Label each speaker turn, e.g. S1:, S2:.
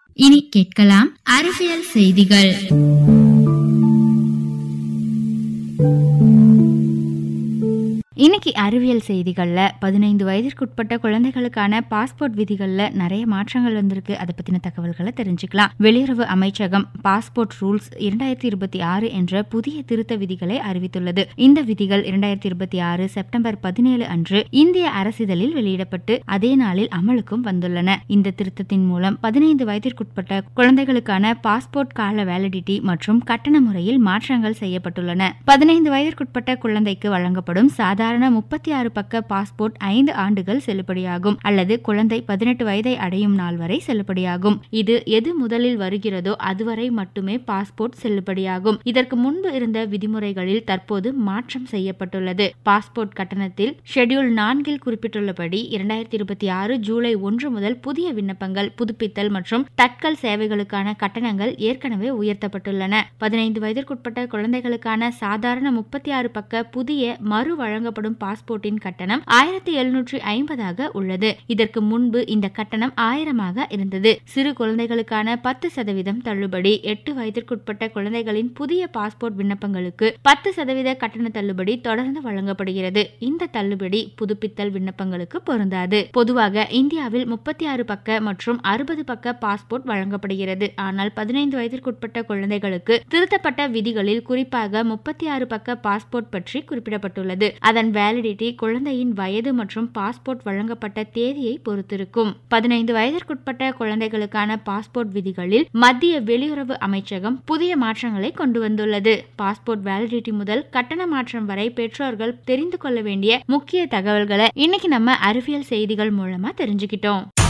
S1: இனி கேட்கலாம் அறிவியல் செய்திகள்
S2: இன்னைக்கு அறிவியல் செய்திகள்ல பதினைந்து வயதிற்குட்பட்ட குழந்தைகளுக்கான பாஸ்போர்ட் விதிகள்ல நிறைய மாற்றங்கள் வந்திருக்கு அதை பத்தின தகவல்களை தெரிஞ்சுக்கலாம் வெளியுறவு அமைச்சகம் பாஸ்போர்ட் ரூல்ஸ் இரண்டாயிரத்தி இருபத்தி ஆறு என்ற புதிய திருத்த விதிகளை அறிவித்துள்ளது இந்த விதிகள் இரண்டாயிரத்தி இருபத்தி ஆறு செப்டம்பர் பதினேழு அன்று இந்திய அரசிதழில் வெளியிடப்பட்டு அதே நாளில் அமலுக்கும் வந்துள்ளன இந்த திருத்தத்தின் மூலம் பதினைந்து வயதிற்குட்பட்ட குழந்தைகளுக்கான பாஸ்போர்ட் கால வேலிடிட்டி மற்றும் கட்டண முறையில் மாற்றங்கள் செய்யப்பட்டுள்ளன பதினைந்து வயதிற்குட்பட்ட குழந்தைக்கு வழங்கப்படும் சாதாரண முப்பத்தி ஆறு பக்க பாஸ்போர்ட் ஐந்து ஆண்டுகள் செல்லுபடியாகும் அல்லது குழந்தை பதினெட்டு வயதை அடையும் நாள் வரை செல்லுபடியாகும் இது எது முதலில் வருகிறதோ அதுவரை மட்டுமே பாஸ்போர்ட் செல்லுபடியாகும் இதற்கு முன்பு இருந்த விதிமுறைகளில் தற்போது மாற்றம் செய்யப்பட்டுள்ளது பாஸ்போர்ட் கட்டணத்தில் ஷெட்யூல் நான்கில் குறிப்பிட்டுள்ளபடி இரண்டாயிரத்தி இருபத்தி ஆறு ஜூலை ஒன்று முதல் புதிய விண்ணப்பங்கள் புதுப்பித்தல் மற்றும் தட்கல் சேவைகளுக்கான கட்டணங்கள் ஏற்கனவே உயர்த்தப்பட்டுள்ளன பதினைந்து வயதிற்குட்பட்ட குழந்தைகளுக்கான சாதாரண முப்பத்தி ஆறு பக்க புதிய மறு வழங்கப்படும் பாஸ்போர்ட்டின் கட்டணம் ஆயிரத்தி எழுநூற்றி ஐம்பதாக உள்ளது இதற்கு முன்பு இந்த கட்டணம் ஆயிரமாக இருந்தது சிறு குழந்தைகளுக்கான பத்து சதவீதம் தள்ளுபடி எட்டு வயதிற்குட்பட்ட குழந்தைகளின் புதிய பாஸ்போர்ட் விண்ணப்பங்களுக்கு பத்து சதவீத கட்டண தள்ளுபடி தொடர்ந்து வழங்கப்படுகிறது இந்த தள்ளுபடி புதுப்பித்தல் விண்ணப்பங்களுக்கு பொருந்தாது பொதுவாக இந்தியாவில் முப்பத்தி ஆறு பக்க மற்றும் அறுபது பக்க பாஸ்போர்ட் வழங்கப்படுகிறது ஆனால் பதினைந்து வயதிற்குட்பட்ட குழந்தைகளுக்கு திருத்தப்பட்ட விதிகளில் குறிப்பாக முப்பத்தி ஆறு பக்க பாஸ்போர்ட் பற்றி குறிப்பிடப்பட்டுள்ளது அதன் வேலிடிட்டி குழந்தையின் வயது மற்றும் பாஸ்போர்ட் வழங்கப்பட்ட தேதியை பொறுத்திருக்கும் பதினைந்து வயதிற்குட்பட்ட குழந்தைகளுக்கான பாஸ்போர்ட் விதிகளில் மத்திய வெளியுறவு அமைச்சகம் புதிய மாற்றங்களை கொண்டு வந்துள்ளது பாஸ்போர்ட் வேலிடிட்டி முதல் கட்டண மாற்றம் வரை பெற்றோர்கள் தெரிந்து கொள்ள வேண்டிய முக்கிய தகவல்களை இன்னைக்கு நம்ம அறிவியல் செய்திகள் மூலமா தெரிஞ்சுக்கிட்டோம்